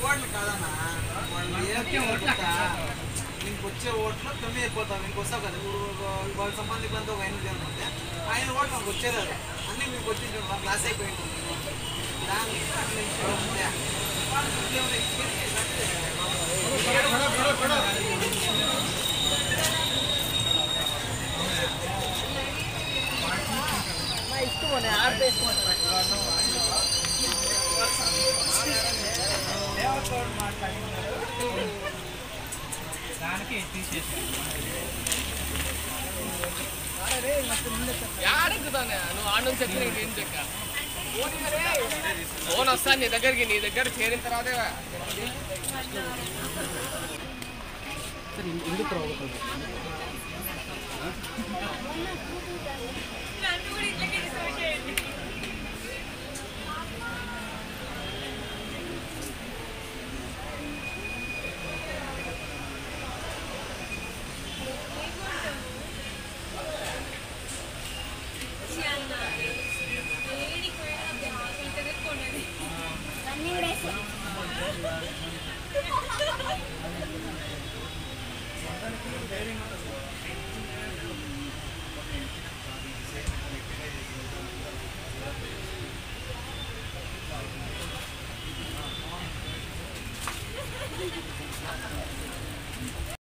ఓట్లు కాదన్నా వాళ్ళు ఏపీ ఓట్ల నీకు వచ్చే ఓట్లు కమ్మి అయిపోతావు ఇంక వస్తావు కదా ఇప్పుడు వాళ్ళ సంబంధికులంతా ఒక ఆయన దేవుడు ఉంటే ఆయన ఓట్లు మనకు వచ్చేది అది. అన్నీ మీకు వచ్చింది మాకు లాస్ అయిపోయి ఉంటుంది దానికి అట్లా ఇష్టం ఉంటే ఇంకేమైనా experience అంటే యాడెక్కుతానే నువ్వు ఆడ నుంచి ఎక్కడ ఇంక ఇంటి ఎక్క ఫోన్ వస్తాను నీ దగ్గరికి నీ దగ్గర చేరిన తర్వాతే